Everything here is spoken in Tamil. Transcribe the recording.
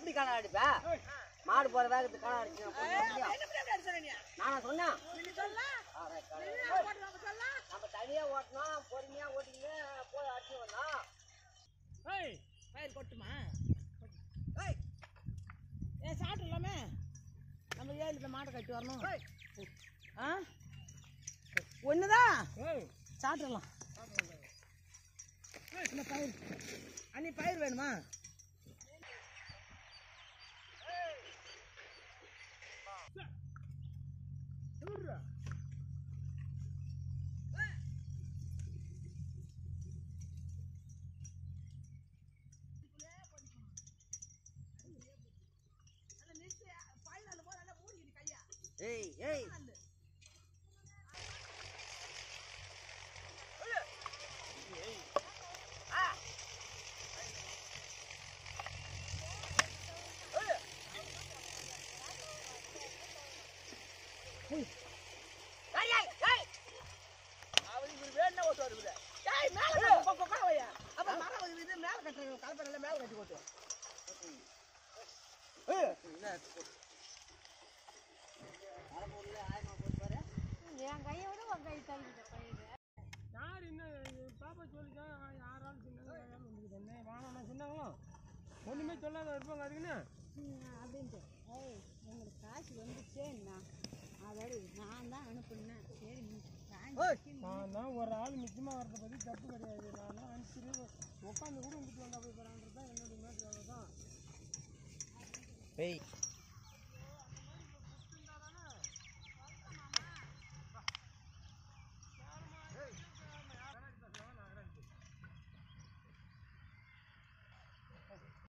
எப்படி களை அடிப்ப மாடு போற வேகத்துக்கு களை அடிச்சு நானா சொன்னேன் அட கடவுளே. நம்ம தனியா ஓட்டணும் பொறுமையா ஓட்டிங்க போய் அடிச்சு வந்தோம் பயிர் கொட்டுமா ஏய் ஏன் சாப்பிடலாமே நம்ம ஏழு இந்த மாட்டை கட்டி வரணும் ஆ ஒண்ணுதான் சாப்பிடலாம் இந்த பயிர் அன்னி பயிர் வேணுமா ஏய் ஏய் ஏய் மேல கட்டு, கொ- கொ- கொ- வையா. அப்ப மரம் இது மேல கட்டுறேன் கலப்பையில மேல கட்டி போட்டு என் கையோட உன் கை தள்ளிட்ட பயிர் யார் இன்னும் பாப்பா சொல்லிக்கா யாராலும் சின்னங்க என்ன வாங்கணும் சொன்னாங்களோ ஒன்றுமே சொல்லாத இருப்பாங்க அதுக்குன்னு அப்படின்ட்டு ஏய் எங்களுக்கு காசு வந்துச்சேன்னா அதோட நான் தான் அனுப்புனேன் சரி நீ வாங்கி நான் தான் ஒரு ஆள் மிச்சமாக வரதை பற்றி தப்பு கிடையாது நான் தான் அனுப்பிச்சிட்டு உட்காந்து கூட வந்துட்டு வந்தா போய் போகிறான்றது தான் என்னுடைய மேட்ரு தான் ஏய்